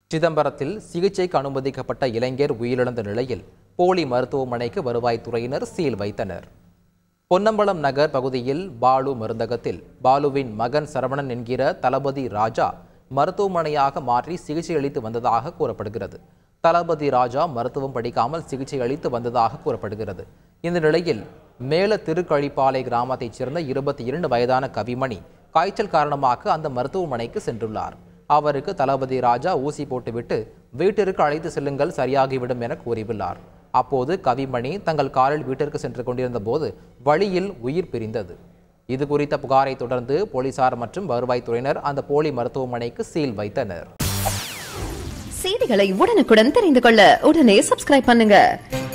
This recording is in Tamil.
சிதம்பரத்தில் சிகிச்சைக்கு அனுமதிக்கப்பட்ட இளைஞர் உயிரிழந்த நிலையில் போலி மருத்துவமனைக்கு வருவாய்த்துறையினர் சீல் வைத்தனர் பொன்னம்பலம் நகர் பகுதியில் பாலு மருந்தகத்தில் பாலுவின் மகன் சரவணன் என்கிற தளபதி ராஜா மருத்துவமனையாக மாற்றி சிகிச்சை அளித்து வந்ததாக கூறப்படுகிறது தளபதி ராஜா மருத்துவம் படிக்காமல் சிகிச்சை அளித்து வந்ததாக கூறப்படுகிறது இந்த நிலையில் மேல திருக்கழிப்பாலை கிராமத்தைச் சேர்ந்த இருபத்தி இரண்டு வயதான கவிமணி காய்ச்சல் காரணமாக அந்த மருத்துவமனைக்கு சென்றுள்ளார் அவருக்கு தளபதி ராஜா ஊசி போட்டுவிட்டு வீட்டிற்கு அழைத்து செல்லுங்கள் சரியாகிவிடும் என கூறியுள்ளார் அப்போது கவிமணி தங்கள் காரில் வீட்டிற்கு சென்று கொண்டிருந்த போது வழியில் உயிர் பிரிந்தது இது குறித்த புகாரை தொடர்ந்து போலீசார் மற்றும் வருவாய்த்துறையினர் அந்த போலி மருத்துவமனைக்கு சீல் வைத்தனர் செய்திகளை உடனுக்குடன் தெரிந்து கொள்ள உடனே சப்ஸ்கிரைப் பண்ணுங்க